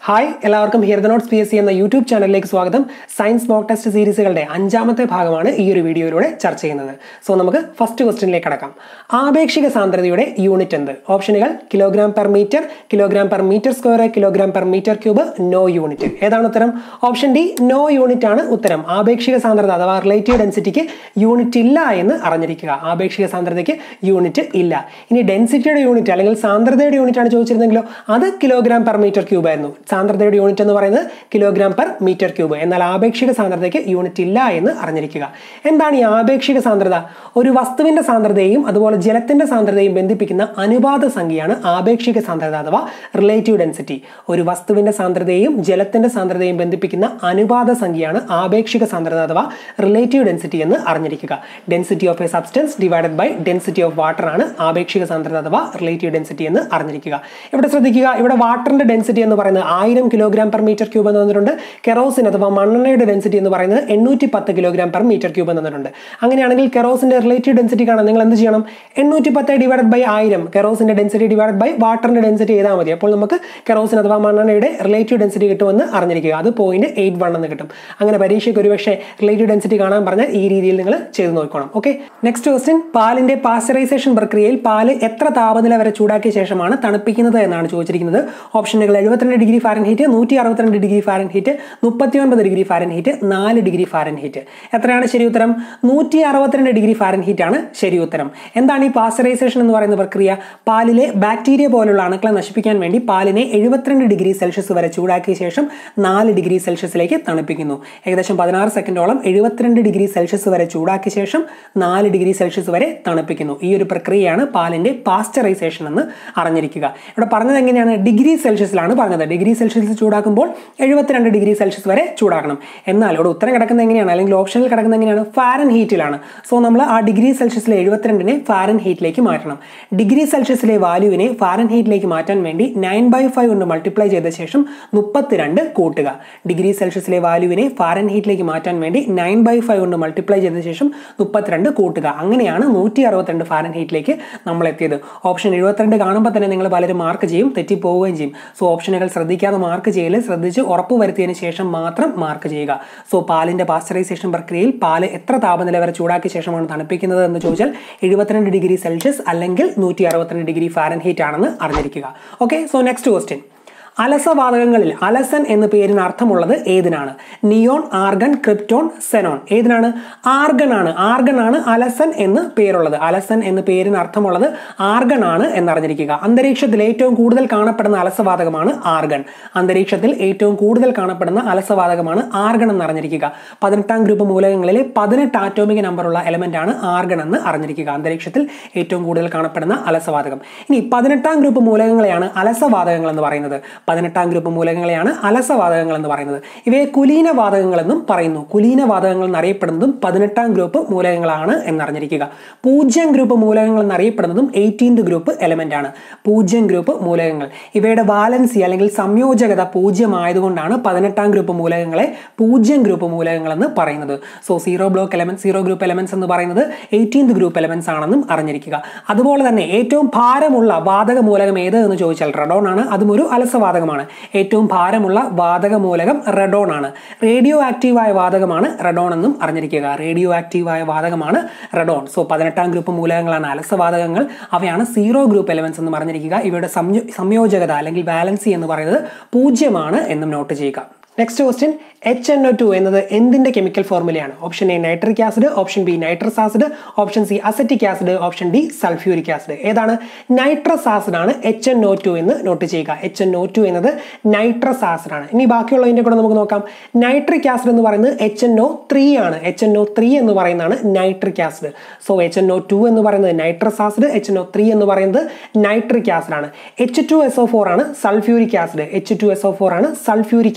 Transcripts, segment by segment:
hi എല്ലാവർക്കും here the notes P S C എന്ന YouTube ചാനലിലേക്ക് സ്വാഗതം സയൻസ് മോക്ക് ടെസ്റ്റ് സീരീസുകളുടെ അഞ്ചാമത്തെ ഭാഗമാണ് ഈ ഒരു വീഡിയോയിലൂടെ ചർച്ച ചെയ്യുന്നത് സോ നമുക്ക് ഫസ്റ്റ് ക്വസ്റ്റിനിലേക്ക് കടക്കാം ആപേക്ഷിക സാന്ദ്രതയുടെ യൂണിറ്റ് എന്ത് ഓപ്ഷനുകൾ kilogram per metre kilogram per metre square kilogram per metre cube no unit ഏതാണ് ഉത്തരം ഓപ്ഷൻ ഡി നോ യൂണിറ്റ് ആണ് ഉത്തരം ആപേക്ഷിക സാന്ദ്രത അഥവാ റിലേറ്റീവ് ഡെൻസിറ്റിക്ക് യൂണിറ്റ് ഇല്ല എന്ന് അറിഞ്ഞിരിക്കുക ആപേക്ഷിക സാന്ദ്രതയ്ക്ക് യൂണിറ്റ് ഇല്ല ഇനി ഡെൻസിറ്റിയുടെ യൂണിറ്റ് അല്ലെങ്കിൽ സാന്ദ്രതയുടെ യൂണിറ്റ് ആണ് ചോദിച്ചിരുന്നെങ്കിലോ അത് കിലോഗ്രാം പെർ മീറ്റർ ക്യൂബ് ആയിരുന്നു സാന്ദ്രതയുടെ യൂണിറ്റ് എന്ന് പറയുന്നത് കിലോഗ്രാം പെർ മീറ്റർ ക്യൂബ് എന്നാൽ ആപേക്ഷിക സാന്ദ്രതയ്ക്ക് യൂണിറ്റ് ഇല്ല എന്ന് അറിഞ്ഞിരിക്കുക എന്താണ് ഈ ആപേക്ഷിക സാന്ദ്രത ഒരു വസ്തുവിന്റെ സാന്ദ്രതയും അതുപോലെ ജലത്തിന്റെ സാന്ദ്രതയും ബന്ധിപ്പിക്കുന്ന അനുപാത സംഖ്യയാണ് ആപേക്ഷിക സാന്ദ്രത അഥവാ റിലേറ്റീവ് ഡെൻസിറ്റി ഒരു വസ്തുവിന്റെ സാന്ദ്രതയും ജലത്തിന്റെ സാന്ദ്രതയും ബന്ധിപ്പിക്കുന്ന അനുപാത സംഖ്യയാണ് ആപേക്ഷിക സാന്ദ്രത അഥവാ റിലേറ്റീവ് ഡെൻസിറ്റി എന്ന് അറിഞ്ഞിരിക്കുക density of a substance divided by density of water ആണ് ആപേക്ഷിക സാന്ദ്രത അഥവാ റിലേറ്റീവ് ഡെൻസിറ്റി എന്ന് അറിഞ്ഞിരിക്കുക ഇവിടെ ശ്രദ്ധിക്കുക ഇവിടെ വാട്ടറിന്റെ ഡെൻസിറ്റി എന്ന് പറയുന്നത് ആയിരം കിലോഗ്രാം പെർ മീറ്റർ ക്യൂബ് എന്ന് തന്നിട്ടുണ്ട് കെറോസിൻ അഥവാ മണ്ണെണ്ണയുടെ ഡെൻസിറ്റി എന്ന് പറയുന്നത് എണ്ണൂറ്റി പത്ത് കിലോഗ്രാം പെർ മീറ്റർ ക്യൂബ് എന്ന് തന്നിട്ടുണ്ട് അങ്ങനെയാണെങ്കിൽ കെറോസിന്റെ റിലേറ്റീവ് ഡെൻസിറ്റി കാണാൻ നിങ്ങൾ എന്ത് ചെയ്യണം എണ്ണൂറ്റി പത്ത് ഡിവൈഡ് ബൈ ആയിരം കെറോസിന്റെ ഡെൻസിറ്റി ഡിവൈഡ് ബൈ വാട്ടറിന്റെ ഡെൻസിറ്റി ചെയ്താൽ മതി അപ്പോൾ നമുക്ക് കെറോസിൻ അഥവാ മണ്ണെണ്ണയുടെ റിലേറ്റീവ് ഡെൻസിറ്റി കിട്ടുമെന്ന് അറിഞ്ഞിരിക്കുക അത് പോയിന്റ് എയ്റ്റ് വൺ എന്ന് കിട്ടും അങ്ങനെ പരീക്ഷയ്ക്ക് ഒരുപക്ഷെ റിലേറ്റീവ് ഡെൻസിറ്റി കാണാൻ പറഞ്ഞാൽ ഈ രീതിയിൽ നിങ്ങൾ ചെയ്ത് നോക്കണം ഓക്കെ നെക്സ്റ്റ് ക്വസ്റ്റ്യൻ പാലിന്റെ പാസ്ചറൈസേഷൻ പ്രക്രിയയിൽ പാല് എത്ര താപനില വരെ ചൂടാക്കിയ ശേഷമാണ് തണുപ്പിക്കുന്നത് എന്നാണ് ചോദിച്ചിരിക്കുന്നത് ഓപ്ഷനുകൾ എഴുപത്തിരണ്ട് ഡിഗ്രി ഫാരൻഹീറ്റ് നൂറ്റി അറുപത്തിരണ്ട് ഡിഗ്രി ഫാരൻഹീറ്റ് മുപ്പത്തി ഒൻപത് ഡിഗ്രി ഫാരൻഹീറ്റ് നാല് ഡിഗ്രി ഫാരൻഹീറ്റ് എത്രയാണ് ശരി ഉത്തരം നൂറ്റി അറുപത്തിരണ്ട് ഡിഗ്രി ഫാരൻഹീറ്റ് ആണ് ശരി ഉത്തരം എന്താണ് ഈ പാസ്ചറൈസേഷൻ എന്ന് പറയുന്ന പ്രക്രിയ പാലിലെ ബാക്ടീരിയ പോലുള്ള അണുക്കളെ നശിപ്പിക്കാൻ വേണ്ടി പാലിനെ എഴുപത്തിരണ്ട് ഡിഗ്രി സെൽഷ്യസ് വരെ ചൂടാക്കിയ ശേഷം നാല് ഡിഗ്രി സെൽഷ്യസിലേക്ക് തണുപ്പിക്കുന്നു ഏകദേശം പതിനാറ് സെക്കൻഡോളം എഴുപത്തിരണ്ട് ഡിഗ്രി സെൽഷ്യസ് വരെ ചൂടാക്കിയ ശേഷം നാല് ഡിഗ്രി സെൽഷ്യസ് വരെ തണുപ്പിക്കുന്നു ഈ ഒരു പ്രക്രിയയാണ് പാലിന്റെ പാസ്ചറൈസേഷൻ എന്ന് അറിഞ്ഞിരിക്കുക ഇവിടെ പറഞ്ഞത് എങ്ങനെയാണ് ഡിഗ്രി സെൽഷ്യസിലാണ് പറഞ്ഞത് ഡിഗ്രി സെൽഷ്യസിൽ ചൂടാക്കുമ്പോൾ എഴുപത്തിരണ്ട് ഡിഗ്രി സെൽഷ്യസ് വരെ ചൂടാക്കണം എന്നാൽ ഇവിടെ ഉത്തരം കിടക്കുന്നത് എങ്ങനെയാണ് അല്ലെങ്കിൽ ഓപ്ഷനിൽ കിടക്കുന്നത് എങ്ങനെയാണ് ഫാരൻ ഹീറ്റിലാണ് സോ നമ്മൾ ആ ഡിഗ്രി സെൽഷ്യസിലെ എഴുപത്തിരണ്ടിനെ ഫാരൻ ഹീറ്റിലേക്ക് മാറ്റണം ഡിഗ്രി സെൽഷ്യസിലെ വാല്യൂവിനെ ഫാരൻ ഹീറ്റിലേക്ക് മാറ്റാൻ വേണ്ടി നയൻ ബൈ ഫൈവ് കൊണ്ട് മൾട്ടിപ്ലൈ ചെയ്ത ശേഷം മുപ്പത്തിരണ്ട് കൂട്ടുക ഡിഗ്രി സെൽഷ്യസിലെ വാല്യൂവിനെ ഫാരൻ ഹീറ്റിലേക്ക് മാറ്റാൻ വേണ്ടി നയൻ ബൈ ഫൈവ് കൊണ്ട് മൾട്ടിപ്ലൈ ചെയ്ത ശേഷം മുപ്പത്തിരണ്ട് കൂട്ടുക അങ്ങനെയാണ് നൂറ്റി അറുപത്തിരണ്ട് ഫാരൻ ഹീറ്റിലേക്ക് നമ്മൾ എത്തിയത് ഓപ്ഷൻ എഴുപത്തിരണ്ട് കാണുമ്പോൾ തന്നെ നിങ്ങൾ പലരും മാർക്ക് ചെയ്യും തെറ്റിപ്പോവുകയും ചെയ്യും സോ ഓപ്ഷനുകൾ ശ്രദ്ധിക്കാതെ മാർക്ക് ചെയ്യൽ ശ്രദ്ധിച്ച് ഉറപ്പ് വരുത്തിയതിന് ശേഷം മാത്രം മാർക്ക് ചെയ്യുക സോ പാലിന്റെ പാസ്ചറൈസേഷൻ പ്രക്രിയയിൽ പാല് എത്ര താപനില വരെ ചൂടാക്കിയ ശേഷമാണ് തണുപ്പിക്കുന്നത് എന്ന് ചോദിച്ചാൽ എഴുപത്തിരണ്ട് ഡിഗ്രി സെൽഷ്യസ് അല്ലെങ്കിൽ നൂറ്റി അറുപത്തിരണ്ട് ഡിഗ്രി ഫാരൻഹീറ്റ് ആണെന്ന് അറിഞ്ഞിരിക്കുക ഓക്കെ സോ നെക്സ്റ്റ് ക്വസ്റ്റ്യൻ അലസവാതകങ്ങളിൽ അലസൻ എന്ന പേരിന് അർത്ഥമുള്ളത് ഏതിനാണ് നിയോൺ ആർഗൺ ക്രിപ്റ്റോൺ സെനോൺ ഏതിനാണ് ആർഗൺ ആണ് ആർഗൺ ആണ് അലസൻ എന്ന് പേരുള്ളത് അലസൻ എന്ന പേരിന് അർത്ഥമുള്ളത് ആർഗൺ ആണ് എന്നറിഞ്ഞിരിക്കുക അന്തരീക്ഷത്തിൽ ഏറ്റവും കൂടുതൽ കാണപ്പെടുന്ന അലസവാതകമാണ് ആർഗൺ അന്തരീക്ഷത്തിൽ ഏറ്റവും കൂടുതൽ കാണപ്പെടുന്ന അലസവാതകമാണ് ആർഗൺ എന്ന് അറിഞ്ഞിരിക്കുക പതിനെട്ടാം ഗ്രൂപ്പ് മൂലകങ്ങളിലെ പതിനെട്ട് ആറ്റോമിക നമ്പറുള്ള എലമെന്റ് ആണ് ആർഗൺ എന്ന് അറിഞ്ഞിരിക്കുക അന്തരീക്ഷത്തിൽ ഏറ്റവും കൂടുതൽ കാണപ്പെടുന്ന അലസവാതകം ഇനി പതിനെട്ടാം ഗ്രൂപ്പ് മൂലകങ്ങളെയാണ് അലസവാതകങ്ങൾ എന്ന് പറയുന്നത് പതിനെട്ടാം ഗ്രൂപ്പ് മൂലകങ്ങളെയാണ് അലസവാതകങ്ങൾ എന്ന് പറയുന്നത് ഇവയെ കുലീന വാതകങ്ങൾ എന്നും പറയുന്നു കുലീന വാതകങ്ങൾ എന്നറിയപ്പെടുന്നതും പതിനെട്ടാം ഗ്രൂപ്പ് മൂലകങ്ങളാണ് എന്നറിഞ്ഞിരിക്കുക പൂജ്യം ഗ്രൂപ്പ് മൂലകങ്ങൾ എന്നറിയപ്പെടുന്നതും എയ്റ്റീൻത് ഗ്രൂപ്പ് എലമെന്റ് ആണ് പൂജ്യം ഗ്രൂപ്പ് മൂലകങ്ങൾ ഇവയുടെ വാലൻസി അല്ലെങ്കിൽ സംയോജകത പൂജ്യമായതുകൊണ്ടാണ് പതിനെട്ടാം ഗ്രൂപ്പ് മൂലകങ്ങളെ പൂജ്യം ഗ്രൂപ്പ് മൂലകങ്ങൾ എന്ന് പറയുന്നത് so zero block element zero group elements എന്ന് പറയുന്നത് എയ്റ്റീൻത് ഗ്രൂപ്പ് എലമെന്റ്സ് ആണെന്നും അറിഞ്ഞിരിക്കുക അതുപോലെ തന്നെ ഏറ്റവും ഭാരമുള്ള വാതക മൂലകം ഏത് എന്ന് ചോദിച്ചാൽ റെഡോൺ ആണ് അതും ഒരു അലസവാതകമാണ് ഏറ്റവും ഭാരമുള്ള വാതക മൂലകം റെഡോൺ ആണ് റേഡിയോ ആക്റ്റീവായ വാതകമാണ് റെഡോൺ എന്നും അറിഞ്ഞിരിക്കുക റേഡിയോ ആക്റ്റീവായ വാതകമാണ് റെഡോൺ സോ പതിനെട്ടാം ഗ്രൂപ്പ് മൂലകങ്ങളാണ് അലസവാതകങ്ങൾ അവയാണ് സീറോ ഗ്രൂപ്പ് എലമെന്റ്സ് എന്ന് പറഞ്ഞിരിക്കുക ഇവയുടെ സംയോജകത അല്ലെങ്കിൽ ബാലൻസി എന്ന് പറയുന്നത് പൂജ്യമാണ് എന്നും നോട്ട് ചെയ്യുക next question H N O two എന്നത് എന്തിന്റെ കെമിക്കൽ ഫോർമുലയാണ് option A nitric acid option B nitrous acid option C acetic acid option D sulphuric acid ഏതാണ് നൈട്രസ് ആസിഡ് ആണ് എച്ച് എൻ ഒ ടു എന്ന് നോട്ട് ചെയ്യുക H N O two എന്നത് nitrous acid ആണ് ഇനി ബാക്കിയുള്ളതിന്റെ കൂടെ നമുക്ക് നോക്കാം നൈട്രിക് ആസിഡ് എന്ന് പറയുന്നത് എച്ച് എൻ ഒ ത്രീ ആണ് എച്ച് എൻ ഒ ത്രീ എന്ന് പറയുന്നതാണ് nitric acid so H N O two എന്ന് പറയുന്നത് nitrous acid H N O three എന്ന് പറയുന്നത് നൈട്രിക് ആസിഡ് ആണ് H two S O four ആണ് sulphuric acid H two S O four ആണ് sulphuric acid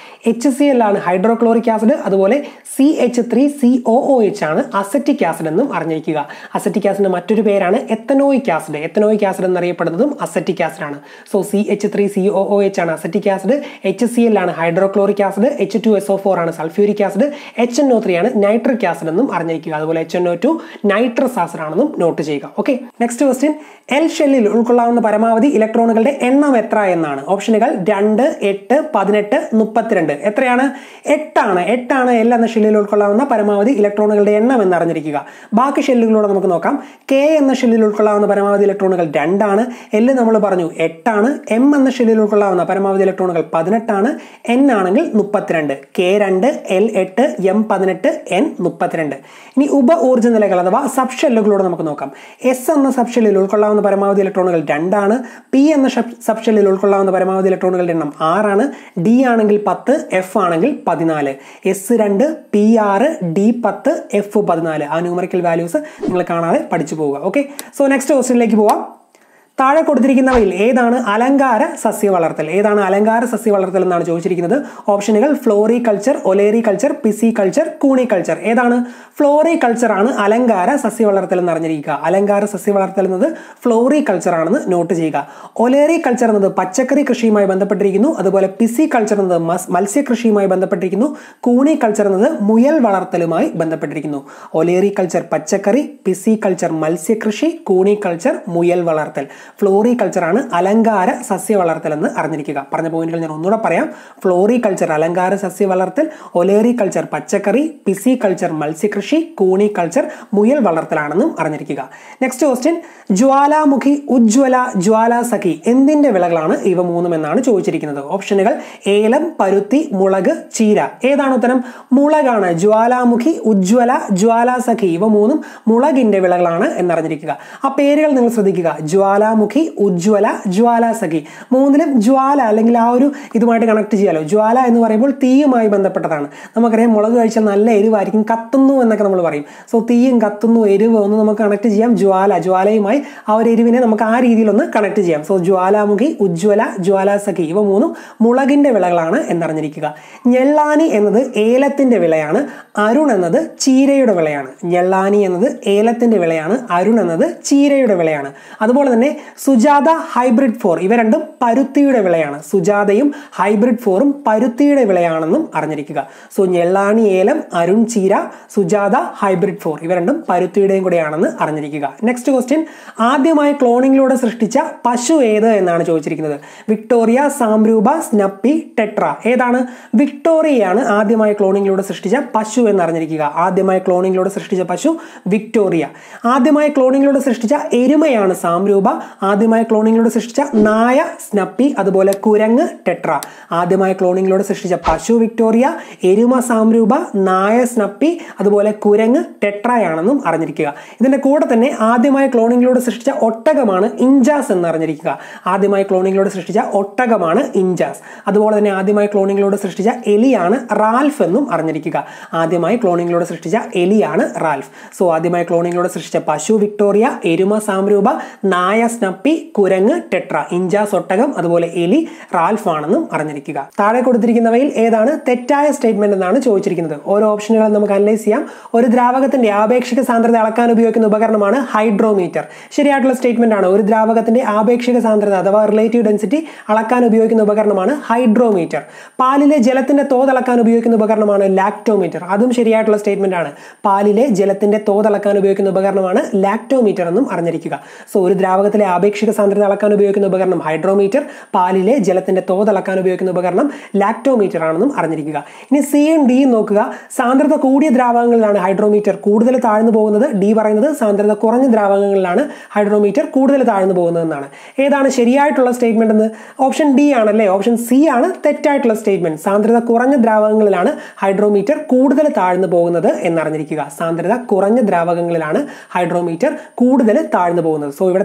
H C L ആണ് hydrochloric acid അതുപോലെ C H three C O O H ആണ് acetic acid എന്നും അറിഞ്ഞിരിക്കുക അസറ്റിക് ആസിഡിന്റെ മറ്റൊരു പേരാണ് എത്തനോയിക് ആസിഡ് എത്തനോയിക് ആസിഡ് എന്നറിയപ്പെടുന്നതും അസറ്റിക് ആസിഡ് ആണ് so C H three C O O H ആണ് acetic acid H C L ആണ് hydrochloric acid H two S O four ആണ് sulphuric acid H N O three ആണ് nitric acid എന്നും അറിഞ്ഞിരിക്കുക അതുപോലെ H N O two nitrous acid ആണെന്നും note ചെയ്യുക okay next question L ഷെല്ലിൽ ഉൾക്കൊള്ളാവുന്ന പരമാവധി ഇലക്ട്രോണുകളുടെ എണ്ണം എത്ര എന്നാണ് ഓപ്ഷനുകൾ രണ്ട് എട്ട് പതിനെട്ട് മുപ്പത്തിരണ്ട് എത്രയാണ് എട്ടാണ് എട്ടാണ് എൽ എന്ന ഷെല്ലിൽ ഉൾക്കൊള്ളാവുന്ന പരമാവധി ഇലക്ട്രോണുകളുടെ എണ്ണം എന്ന് അറിഞ്ഞിരിക്കുക ബാക്കി ഷെല്ലുകളോട് നമുക്ക് നോക്കാം കെ എന്ന ഷെല്ലിൽ ഉൾക്കൊള്ളാവുന്ന പരമാവധി ഇലക്ട്രോണുകൾ രണ്ടാണ് എൽ നമ്മൾ പറഞ്ഞു എട്ടാണ് എം എന്ന ഷെല്ലിൽ ഉൾക്കൊള്ളാവുന്ന പരമാവധി ഇലക്ട്രോണുകൾ പതിനെട്ടാണ് എൻ ആണെങ്കിൽ മുപ്പത്തിരണ്ട് കെ രണ്ട് എൽ എട്ട് എം പതിനെട്ട് എൻ മുപ്പത്തിരണ്ട് ഇനി ഉപ ഊർജ്ജ നിലകൾ അഥവാ സബ് ഷെല്ലുകളോട് നമുക്ക് നോക്കാം എസ് എന്ന സബ് ഷെല്ലിൽ ഉൾക്കൊള്ളാവുന്ന പരമാവധി ഇലക്ട്രോണുകൾ രണ്ടാണ് പി എന്ന സബ് ഷെല്ലിൽ ഉൾക്കൊള്ളാവുന്ന പരമാവധി ഇലക്ട്രോണുകളുടെ എണ്ണം ആറാണ് ഡി ആണെങ്കിൽ പത്ത് എഫ് ആണെങ്കിൽ പതിനാല് എസ് രണ്ട് പി ആറ് ഡി പത്ത് എഫ് പതിനാല് ആ ന്യൂമറിക്കൽ വാല്യൂസ് നിങ്ങൾ കാണാതെ പഠിച്ചു പോവുക ഓക്കെ സോ നെക്സ്റ്റ് ക്വസ്റ്റ്യനിലേക്ക് പോവാം താഴെ കൊടുത്തിരിക്കുന്നവയിൽ ഏതാണ് അലങ്കാര സസ്യ വളർത്തൽ ഏതാണ് അലങ്കാര സസ്യ വളർത്തൽ എന്നാണ് ചോദിച്ചിരിക്കുന്നത് ഓപ്ഷനുകൾ floriculture olericulture pisciculture cuniculture ഏതാണ് ഫ്ലോറി കൾച്ചർ ആണ് അലങ്കാര സസ്യ വളർത്തൽ എന്ന് അറിഞ്ഞിരിക്കുക അലങ്കാര സസ്യ വളർത്തൽ എന്നത് ഫ്ലോറി കൾച്ചർ ആണെന്ന് നോട്ട് ചെയ്യുക ഒലേറി കൾച്ചർ എന്നത് പച്ചക്കറി കൃഷിയുമായി ബന്ധപ്പെട്ടിരിക്കുന്നു അതുപോലെ പിസി കൾച്ചർ എന്നത് മത്സ്യകൃഷിയുമായി ബന്ധപ്പെട്ടിരിക്കുന്നു കൂണി കൾച്ചർ എന്നത് മുയൽ വളർത്തലുമായി ബന്ധപ്പെട്ടിരിക്കുന്നു ഒലേറി കൾച്ചർ പച്ചക്കറി പിസി കൾച്ചർ മത്സ്യകൃഷി കൂണി കൾച്ചർ മുയൽ വളർത്തൽ ഫ്ലോറി കൾച്ചറാണ് അലങ്കാര സസ്യ വളർത്തൽ എന്ന് അറിഞ്ഞിരിക്കുക പറഞ്ഞ പോയിന്റുകൾ ഞാൻ ഒന്നുകൂടെ പറയാം ഫ്ലോറി കൾച്ചർ അലങ്കാര സസ്യ വളർത്തൽ ഒലേറി കൾച്ചർ പച്ചക്കറി പിസി കൾച്ചർ മത്സ്യകൃഷി കൂണി കൾച്ചർ മുയൽ വളർത്തലാണെന്നും അറിഞ്ഞിരിക്കുക നെക്സ്റ്റ് ക്വസ്റ്റ്യൻ ജ്വാലാമുഖി ഉജ്ജ്വല ജ്വാലാസഖി എന്തിന്റെ വിളകളാണ് ഇവ മൂന്നും എന്നാണ് ചോദിച്ചിരിക്കുന്നത് ഓപ്ഷനുകൾ ഏലം പരുത്തി മുളക് ചീര ഏതാണ് ഉത്തരം മുളകാണ് ജ്വാലാമുഖി ഉജ്ജ്വല ജ്വാലാസഖി ഇവ മൂന്നും മുളകിന്റെ വിളകളാണ് എന്നറിഞ്ഞിരിക്കുക ആ പേരുകൾ നിങ്ങൾ ശ്രദ്ധിക്കുക ജ്വാലാമുഖി ഉജ്ജ്വല ജ്വാലാസഖി മൂന്നിലും ജ്വാല അല്ലെങ്കിൽ ആ ഒരു ഇതുമായിട്ട് കണക്ട് ചെയ്യാലോ ജ്വാല എന്ന് പറയുമ്പോൾ തീയുമായി ബന്ധപ്പെട്ടതാണ് നമുക്കറിയാം മുളക് കഴിച്ചാൽ നല്ല എരിവായിരിക്കും കത്തുന്നു എന്നൊക്കെ നമ്മൾ പറയും സോ തീയും കത്തുന്നു എരിവ് ഒന്ന് നമുക്ക് കണക്ട് ചെയ്യാം ജ്വാല ജ്വാലയുമായി ആ ഒരു എരിവിനെ നമുക്ക് ആ രീതിയിലൊന്ന് കണക്ട് ചെയ്യാം സോ ജ്വാലാമുഖി ഉജ്ജ്വല ജ്വാലാസഖി ഇവ മൂന്നും മുളകിന്റെ വിളകളാണ് എന്നറിഞ്ഞിരിക്കുക ഞെള്ളാനി എന്നത് ഏലത്തിന്റെ വിളയാണ് അരുൺ എന്നത് ചീരയുടെ വിളയാണ് ഞെള്ളാനി എന്നത് ഏലത്തിന്റെ വിളയാണ് അരുൺ എന്നത് ചീരയുടെ വിളയാണ് അതുപോലെ തന്നെ സുജാത ഹൈബ്രിഡ് ഫോർ ഇവ രണ്ടും പരുത്തിയുടെ വിളയാണ് സുജാതയും ഹൈബ്രിഡ് ഫോറും പരുത്തിയുടെ വിളയാണെന്നും അറിഞ്ഞിരിക്കുക സോ ഞെള്ളാണി ഏലം അരുൺ ചീര സുജാത ഹൈബ്രിഡ് ഫോർ ഇവ രണ്ടും പരുത്തിയുടെയും കൂടെയാണെന്ന് അറിഞ്ഞിരിക്കുക നെക്സ്റ്റ് ക്വസ്റ്റ്യൻ ആദ്യമായി ക്ലോണിങ്ങിലൂടെ സൃഷ്ടിച്ച പശു ഏത് എന്നാണ് ചോദിച്ചിരിക്കുന്നത് വിക്ടോറിയ സാംരൂപ സ്നപ്പി ടെട്ര ഏതാണ് വിക്ടോറിയയാണ് ആദ്യമായി ക്ലോണിങ്ങിലൂടെ സൃഷ്ടിച്ച പശു എന്ന് അറിഞ്ഞിരിക്കുക ആദ്യമായി ക്ലോണിങ്ങിലൂടെ സൃഷ്ടിച്ച പശു വിക്ടോറിയ ആദ്യമായി ക്ലോണിങ്ങിലൂടെ സൃഷ്ടിച്ച എരുമയാണ് സാംരൂപ ആദ്യമായി ക്ലോണിങ്ങിലൂടെ സൃഷ്ടിച്ച നായ സ്നപ്പി അതുപോലെ കുരങ്ങ് ടെട്ര ആദ്യമായി ക്ലോണിങ്ങിലൂടെ സൃഷ്ടിച്ച പശു വിക്ടോറിയ എരുമ സാംരൂപ നായ സ്നപ്പി അതുപോലെ കുരങ്ങ് ടെട്രയാണെന്നും അറിഞ്ഞിരിക്കുക ഇതിന്റെ കൂടെ തന്നെ ആദ്യമായി ക്ലോണിങ്ങിലൂടെ സൃഷ്ടിച്ച ഒട്ടകമാണ് ഇഞ്ചാസ് എന്ന് അറിഞ്ഞിരിക്കുക ആദ്യമായി ക്ലോണിങ്ങിലൂടെ സൃഷ്ടിച്ച ഒട്ടകമാണ് ഇഞ്ചാസ് അതുപോലെ തന്നെ ആദ്യമായി ക്ലോണിങ്ങിലൂടെ സൃഷ്ടിച്ച എലിയാണ് റാൽഫ് എന്നും അറിഞ്ഞിരിക്കുക ആദ്യമായി ക്ലോണിങ്ങിലൂടെ സൃഷ്ടിച്ച എലിയാണ് റാൽഫ് സോ ആദ്യമായി ക്ലോണിങ്ങിലൂടെ സൃഷ്ടിച്ച പശു വിക്ടോറിയ എരുമ സാംരൂപ നായ സ്നപ്പി കുരങ്ങ് ടെട്ര ഇഞ്ചാസ് ഒട്ടകം അതുപോലെ എലി റാൽഫ് ആണെന്നും അറിഞ്ഞിരിക്കുക താഴെ കൊടുത്തിരിക്കുന്നവയിൽ ഏതാണ് തെറ്റായ സ്റ്റേറ്റ്മെന്റ് എന്നാണ് ചോദിച്ചിരിക്കുന്നത് ഓരോ ഓപ്ഷനുകളും നമുക്ക് അനലൈസ് ചെയ്യാം ഒരു ദ്രാവകത്തിന്റെ ആപേക്ഷിക സാന്ദ്രത അളക്കാൻ ഉപയോഗിക്കുന്ന ഉപകരണമാണ് ഹൈഡ്രോമീറ്റർ ശരിയായിട്ടുള്ള സ്റ്റേറ്റ്മെന്റ് ആണ് ഒരു ദ്രാവകത്തിന്റെ ആപേക്ഷിക സാന്ദ്രത അഥവാ റിലേറ്റീവ് ഡെൻസിറ്റി അളക്കാൻ ഉപയോഗിക്കുന്ന ഉപകരണമാണ് ഹൈഡ്രോമീറ്റർ പാലിലെ ജലത്തിന്റെ തോത് അളക്കാൻ ഉപയോഗിക്കുന്ന ഉപകരണമാണ് ലാക്ടോമീറ്റർ അതും ശരിയായിട്ടുള്ള സ്റ്റേറ്റ്മെന്റ് ആണ് പാലിലെ ജലത്തിന്റെ തോത് അളക്കാൻ ഉപയോഗിക്കുന്ന ഉപകരണമാണ് ലാക്ടോമീറ്റർ എന്നും അറിഞ്ഞിരിക്കുക സോ ഒരു ദ്രാവകത്തിലെ ആപേക്ഷിക സാന്ദ്രത അളക്കാൻ ഉപയോഗിക്കുന്ന ഉപകരണം ഹൈഡ്രോമീറ്റർ പാലിലെ ജലത്തിന്റെ തോത് അളക്കാൻ ഉപയോഗിക്കുന്ന ഉപകരണം ലാക്ടോമീറ്റർ ആണെന്നും അറിഞ്ഞിരിക്കുക ഇനി സിയും ഡിയും നോക്കുക സാന്ദ്രത കൂടിയ ദ്രാവകങ്ങളിലാണ് ഹൈഡ്രോമീറ്റർ കൂടുതൽ താഴ്ന്നു പോകുന്നത് ഡി പറയുന്നത് സാന്ദ്രത കുറഞ്ഞ ദ്രാവകങ്ങളിലാണ് ഹൈഡ്രോമീറ്റർ കൂടുതൽ താഴ്ന്നു പോകുന്നതെന്നാണ് ഏതാണ് ശരിയായിട്ടുള്ള സ്റ്റേറ്റ്മെന്റ് എന്ന് ഓപ്ഷൻ ഡി ആണല്ലേ ഓപ്ഷൻ സി ആണ് തെറ്റായിട്ടുള്ള സ്റ്റേറ്റ്മെന്റ് സാന്ദ്രത കുറഞ്ഞ ദ്രാവകങ്ങളിലാണ് ഹൈഡ്രോമീറ്റർ കൂടുതൽ താഴ്ന്നു പോകുന്നത് എന്നറിഞ്ഞിരിക്കുക സാന്ദ്രത കുറഞ്ഞ ദ്രാവകങ്ങളിലാണ് ഹൈഡ്രോമീറ്റർ കൂടുതൽ താഴ്ന്നു പോകുന്നത് സോ ഇവിടെ തെറ്റായിട്ടുള്ള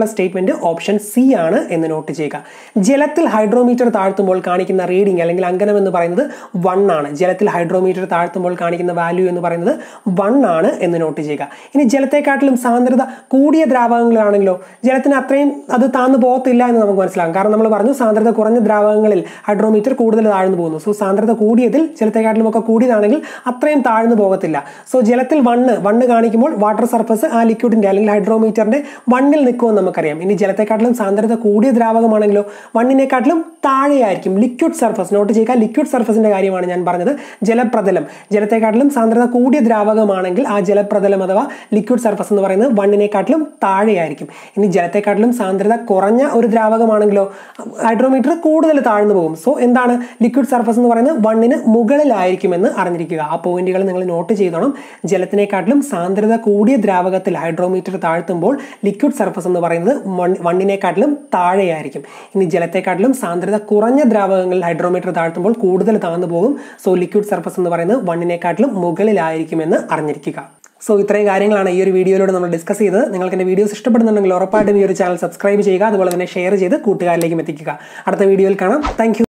സ്റ്റേറ്റ്മെന്റ് ഓപ്ഷൻ സി ആണ് എന്ന് നോട്ട് ചെയ്യുക ജലത്തിൽ ഹൈഡ്രോമീറ്റർ താഴ്ത്തുമ്പോൾ കാണിക്കുന്ന റീഡിംഗ് അല്ലെങ്കിൽ അങ്കനം എന്ന് പറയുന്നത് വൺ ആണ് ജലത്തിൽ ഹൈഡ്രോമീറ്റർ താഴ്ത്തുമ്പോൾ കാണിക്കുന്ന വാല്യൂ എന്ന് പറയുന്നത് വൺ ആണ് എന്ന് നോട്ട് ചെയ്യുക ഇനി ജലത്തെക്കാട്ടിലും സാന്ദ്രത കൂടിയ ദ്രാവകങ്ങളാണെങ്കിലോ ജലത്തിന് അത്രയും അത് താഴ്ന്നു പോകത്തില്ല എന്ന് നമുക്ക് മനസ്സിലാകും കാരണം നമ്മൾ പറഞ്ഞു സാന്ദ്രത കുറഞ്ഞ ദ്രാവകങ്ങളിൽ ഹൈഡ്രോമീറ്റർ കൂടുതൽ താഴ്ന്നു പോകുന്നു സോ സാന്ദ്രത കൂടിയതിൽ ജലത്തെക്കാട്ടിലും ഒക്കെ കൂടിയതാണെങ്കിൽ അത്രയും താഴ്ന്നു പോകത്തില്ല സോ ജലത്തിൽ വണ്ണ് വണ്ണ് കാണിക്കുമ്പോൾ വാട്ടർ സർഫസ് ആ ലിക്വിഡിന്റെ അല്ലെങ്കിൽ ഹൈഡ്രോമീറ്ററിന്റെ വണ്ണിൽ നിൽക്കുമെന്ന് നമുക്കറിയാം ഇനി ജലത്തെക്കാട്ടിലും സാന്ദ്രത കൂടിയ ദ്രാവകമാണെങ്കിലോ വണ്ണിനെക്കാട്ടിലും താഴെയായിരിക്കും ലിക്വിഡ് സർഫസ് നോട്ട് ചെയ്യുക ലിക്വിഡ് സർഫസിന്റെ കാര്യമാണ് ഞാൻ പറഞ്ഞത് ജലപ്രതലം ജലത്തെക്കാട്ടിലും സാന്ദ്രത കൂടിയ ദ്രാവകമാണെങ്കിൽ ആ ജലപ്രതലം അഥവാ ലിക്വിഡ് സർഫസ് എന്ന് പറയുന്നത് വണ്ണിനെക്കാട്ടിലും താഴെയായിരിക്കും ഇനി ജലത്തെക്കാട്ടിലും സാന്ദ്രത കുറഞ്ഞ ഒരു ദ്രാവകമാണെങ്കിലോ ഹൈഡ്രോമീറ്റർ കൂടുതൽ താഴ്ന്നു പോകും സോ എന്താണ് ലിക്വിഡ് സർഫസ് എന്ന് പറയുന്നത് വണ്ണിന് മുകളിലായിരിക്കുമെന്ന് അറിഞ്ഞിരിക്കുക ആ പോയിന്റുകൾ നിങ്ങൾ നോട്ട് ചെയ്തോണം ജലത്തിനെക്കാട്ടിലും സാന്ദ്രത കൂടിയ ദ്രാവകത്തിൽ ഹൈഡ്രോമീറ്റർ താഴ്ത്തുമ്പോൾ ലിക്വിഡ് സർഫസ് എന്ന് പറയുന്നത് വണ്ണിനെക്കാട്ടിലും താഴെയായിരിക്കും ഇനി ജലത്തെക്കാട്ടിലും സാന്ദ്രത കുറഞ്ഞ ദ്രാവകങ്ങളിൽ ഹൈഡ്രോമീറ്റർ താഴ്ത്തുമ്പോൾ കൂടുതൽ താഴ്ന്നു പോകും സോ ലിക്വിഡ് സർഫസ് എന്ന് പറയുന്നത് വണ്ണിനെക്കാട്ടിലും മുകളിലായിരിക്കുമെന്ന് അറിഞ്ഞിരിക്കുക സോ ഇത്രയും കാര്യങ്ങളാണ് ഈ ഒരു വീഡിയോയിലൂടെ നമ്മൾ ഡിസ്കസ് ചെയ്തത് നിങ്ങൾക്ക് എൻ്റെ വീഡിയോസ് ഇഷ്ടപ്പെടുന്നുണ്ടെങ്കിൽ ഉറപ്പായിട്ടും ഈ ഒരു ചാനൽ സബ്സ്ക്രൈബ് ചെയ്യുക അതുപോലെ തന്നെ ഷെയർ ചെയ്ത് കൂട്ടുകാരിലേക്കും എത്തിക്കുക അടുത്ത വീഡിയോയിൽ കാണാം താങ്ക്